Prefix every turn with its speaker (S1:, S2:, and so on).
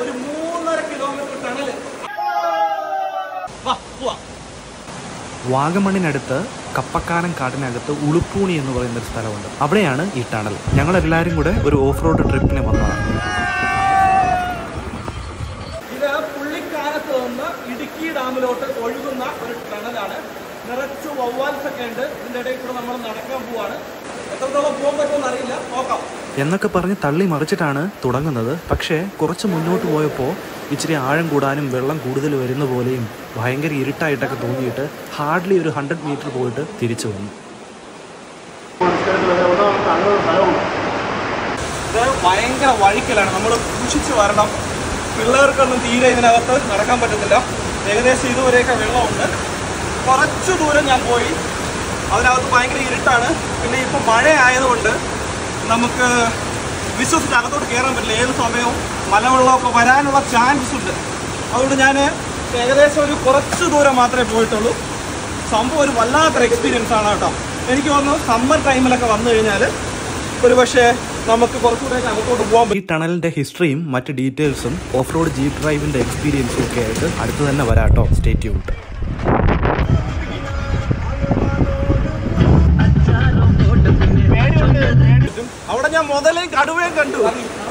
S1: ഒരു മൂന്നര kilometre tunnel വാ പോവാ
S2: വാഗമണ്ണിനടുത്ത് കപ്പക്കാനം കാട്ടിനകത്ത് ഉളുപ്പൂണി എന്ന് പറയുന്ന ഒരു സ്ഥലമുണ്ട് അവിടെയാണ് ഈ ടണൽ ഞങ്ങൾ എല്ലാവരും കൂടെ ഒരു ഓഫ് റോഡ് ട്രിപ്പിന് വന്നതാണ്
S1: ഇത് പുള്ളിക്കാലത്ത് നിന്ന് ഇടുക്കി ഡാമിലോട്ട് ഒഴുകുന്ന ഒരു ടണലാണ് നിറച്ച് വവ്വാൽസ് ഒക്കെ ഉണ്ട് ഇതിന്റെ ഇടയിൽ കൂടെ നമ്മൾ നടക്കാൻ പോവാണ് എത്രത്തോളം പോകാൻ പറ്റുമെന്ന് അറിയില്ല നോക്കാം
S2: എന്നൊക്കെ പറഞ്ഞ് തള്ളി മറിച്ചിട്ടാണ് തുടങ്ങുന്നത് പക്ഷേ കുറച്ച് മുന്നോട്ട് പോയപ്പോൾ ഇച്ചിരി ആഴം കൂടാനും വെള്ളം കൂടുതൽ വരുന്ന പോലെയും ഭയങ്കര ഇരുട്ടായിട്ടൊക്കെ തോന്നിയിട്ട് ഹാർഡ്ലി ഒരു ഹൺഡ്രഡ് മീറ്റർ പോയിട്ട് തിരിച്ചു വന്നു
S1: ഇത് ഭയങ്കര വഴിക്കലാണ് നമ്മൾ സൂക്ഷിച്ച് വരണം പിള്ളേർക്കൊന്നും തീരെ ഇതിനകത്ത് നടക്കാൻ പറ്റത്തില്ല ഏകദേശം ഇതുവരെയൊക്കെ വെള്ളമുണ്ട് കുറച്ച് ദൂരം ഞാൻ പോയി അതിനകത്ത് ഭയങ്കര ഇരുട്ടാണ് പിന്നെ ഇപ്പോൾ മഴ ആയതുകൊണ്ട് നമുക്ക് വിശ്വസിച്ച് അകത്തോട്ട് കയറാൻ പറ്റില്ല ഏത് സമയവും മലവെള്ളമൊക്കെ വരാനുള്ള ചാൻസ് ഉണ്ട് അതുകൊണ്ട് ഞാൻ ഏകദേശം ഒരു കുറച്ച് ദൂരം മാത്രമേ പോയിട്ടുള്ളൂ സംഭവം ഒരു വല്ലാത്തൊരു എക്സ്പീരിയൻസ് ആണ് കേട്ടോ എനിക്ക് തോന്നുന്നു സമ്മർ ടൈമിലൊക്കെ വന്നു കഴിഞ്ഞാൽ ഒരു പക്ഷേ നമുക്ക് കുറച്ചുകൂടെ അകത്തോട്ട് പോകാൻ പറ്റും
S2: ഈ ടണലിന്റെ ഹിസ്റ്ററിയും മറ്റ് ഡീറ്റെയിൽസും ഓഫ് റോഡ് ജീപ്പ് ഡ്രൈവിന്റെ എക്സ്പീരിയൻസും ഒക്കെ ആയിട്ട് അടുത്ത് തന്നെ വരാട്ടോ സ്റ്റേറ്റ് യൂട്ട്
S1: അവിടെ ഞാൻ മുതലേ കടുവയും കണ്ടു